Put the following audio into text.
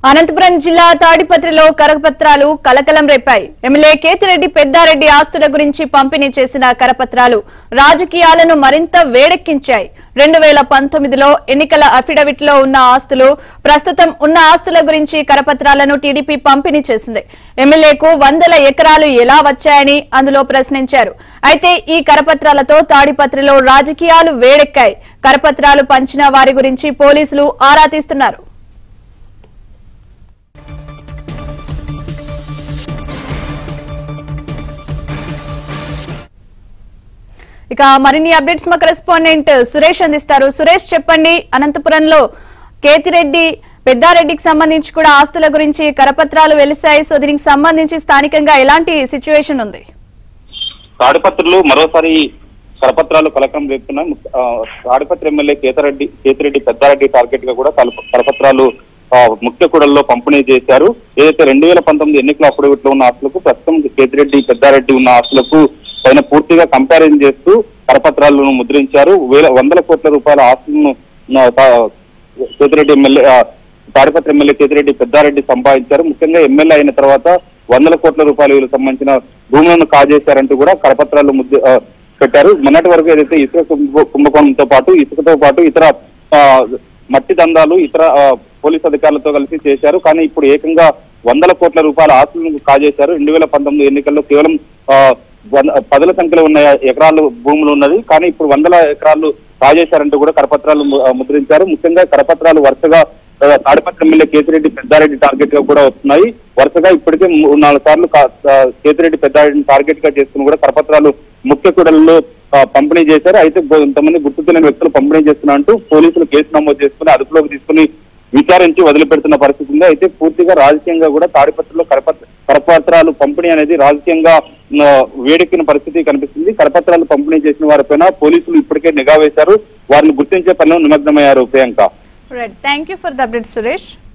అనంతపురం జిల్లా తాడిపత్రిలో కరపత్రాలు కలకలం రేపాయి ఎమ్మెల్యే కేతిరెడ్డి పెద్దారెడ్డి ఆస్తుల గురించి పంపిణీ చేసిన కరపత్రాలు రాజకీయాలను మరింత వేడెక్కించాయి రెండు వేల పంతొమ్మిదిలో ఎన్నికల అఫిడవిట్ లో ఉన్న ఆస్తులు ప్రస్తుతం ఉన్న ఆస్తుల గురించి కరపత్రాలను టీడీపీ పంపిణీ చేసింది ఎమ్మెల్యేకు వందల ఎకరాలు ఎలా వచ్చాయని అందులో ప్రశ్నించారు అయితే ఈ కరపత్రాలతో తాడిపత్రిలో రాజకీయాలు వేడెక్కాయి కరపత్రాలు పంచిన వారి గురించి పోలీసులు ఆరా తీస్తున్నారు ఇక మరిన్ని అప్డేట్స్ మా కరెస్పాండెంట్ సురేష్ అందిస్తారు సురేష్ చెప్పండి అనంతపురంలో కేతిరెడ్డి పెద్దారెడ్డికి సంబంధించి కూడా ఆస్తుల గురించి కరపత్రాలు వెలిశాయి సో దీనికి సంబంధించి స్థానికంగా ఎలాంటి సిచ్యువేషన్ ఉంది తాడిపత్రులు మరోసారి కరపత్రాలు కలకం రేపుతున్నాయి ము- ఆ, తాడిపత్రి ఎమ్మెల్యే కేతరెడ్డి కేతిరెడ్డి పెద్దారెడ్డి టార్గెట్ గా కూడా కల- కరపత్రాలు ఆ, ముఖ్య కూడల్లో పంపిణీ చేశారు ఏదైతే రెండు వేల పంతొమ్మిది ఎన్నికల అఫిడవిట్ లో ఉన్న ఆస్తులకు ప్రస్తుతం కేతిరెడ్డి పెద్దారెడ్డి ఉన్న ఆస్తులకు పైన పూర్తిగా కంపారిజన్ చేస్తూ కరపత్రాలను ముద్రించారు వేల వందల కోట్ల రూపాయల ఆస్తులను ఆ, తా- కేతిరెడ్డి ఎమ్మెల్యే ఆ, తాడిపత్రి ఎమ్మెల్యే కేతిరెడ్డి పెద్దారెడ్డి సంపాదించారు ముఖ్యంగా ఎమ్మెల్యే అయిన తర్వాత వందల కోట్ల రూపాయల విలువ సంబంధించిన భూములను కాజేశారంటూ కూడా కరపత్రాలు ముద్ద ఆ, పెట్టారు మొన్నటి వరకు ఏదైతే ఇసుక కుంభ- కుంభకోణంతో పాటు ఇసుకతో పాటు ఇతర ఆ, మట్టి దందాలు ఇతర ఆ, పోలీస్ అధికారులతో కలిసి చేశారు కానీ ఇప్పుడు ఏకంగా వందల కోట్ల రూపాయల ఆస్తులను కాజేశారు రెండు వేల పంతొమ్మిది ఎన్నికల్లో కేవలం ఆ, వంద- పదుల సంఖ్యలో ఉన్న ఎకరాలు భూములు ఉన్నది కానీ ఇప్పుడు వందల ఎకరాలు కాజేశారంటూ కూడా కరపత్రాలు ము- ఆ, ముద్రించారు ముఖ్యంగా కరపత్రాలు వరుసగా ఆ, తాడిపత్రి ఎమ్మెల్యే కేతిరెడ్డి పెద్దారెడ్డి టార్గెట్ గా కూడా వస్తున్నాయి వరుసగా ఇప్పటికే మూడు నాలుగు సార్లు కా- ఆ, కేతిరెడ్డి పెద్దారెడ్డిని టార్గెట్ గా చేసుకుని కూడా కరపత్రాలు ముఖ్య కూడల్లో ఆ, పంపిణీ చేశారు అయితే కొంతమంది గుర్తు తెలియని వ్యక్తులు పంపిణీ చేస్తున్నా అంటూ పోలీసులు కేసు నమోదు చేసుకుని అదుపులోకి తీసుకుని విచారించి వదిలిపెడుతున్న పరిస్థితి ఉంది అయితే పూర్తిగా రాజకీయంగా కూడా తాడిపత్రిలో కరపత్ర కరపత్రాలు పంపిణీ అనేది రాజకీయంగా ఆ, వేడెక్కిన పరిస్థితి కనిపిస్తుంది కరపత్రాలు పంపిణీ చేసిన వారిపైన పోలీసులు ఇప్పటికే నిఘా వేశారు వారిని గుర్తించే పనిలో నిమగ్నమయ్యారు Priyanka right thank you for the update Suresh